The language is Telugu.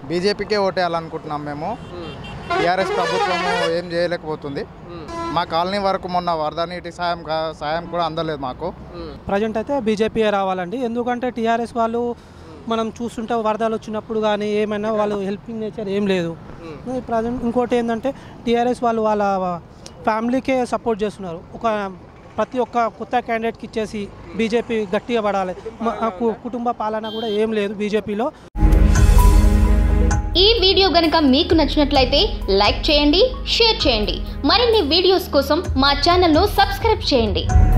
బీజేపీకే ఓటేయాలనుకుంటున్నాం మేము టీఆర్ఎస్ ప్రభుత్వం ఏం చేయలేకపోతుంది మా కాలనీ వరకు మొన్న వరద నీటి సాయం కా- సాయం కూడా అందలేదు మాకు ప్రజెంట్ అయితే బీజేపీయే రావాలండి ఎందుకంటే టీఆర్ఎస్ వాళ్ళు మనం చూస్తుంటే వరదలు వచ్చినప్పుడు కానీ ఏమైనా వాళ్ళు హెల్పింగ్ నేచర్ ఏం లేదు ప్రజెంట్ ఇంకోటి ఏంటంటే టీఆర్ఎస్ వాళ్ళు వాళ్ళ ఫ్యామిలీకే సపోర్ట్ చేస్తున్నారు ఒక ప్రతి ఒక్క కొత్త క్యాండిడేట్కి ఇచ్చేసి బీజేపీ గట్టిగా పడాలి మ- ఆ కు- కుటుంబ పాలన కూడా ఏం లేదు బీజేపీలో ఈ వీడియో గనుక మీకు నచ్చినట్లయితే లైక్ చేయండి షేర్ చేయండి మరిన్ని వీడియోస్ కోసం మా ఛానల్ను సబ్స్క్రైబ్ చేయండి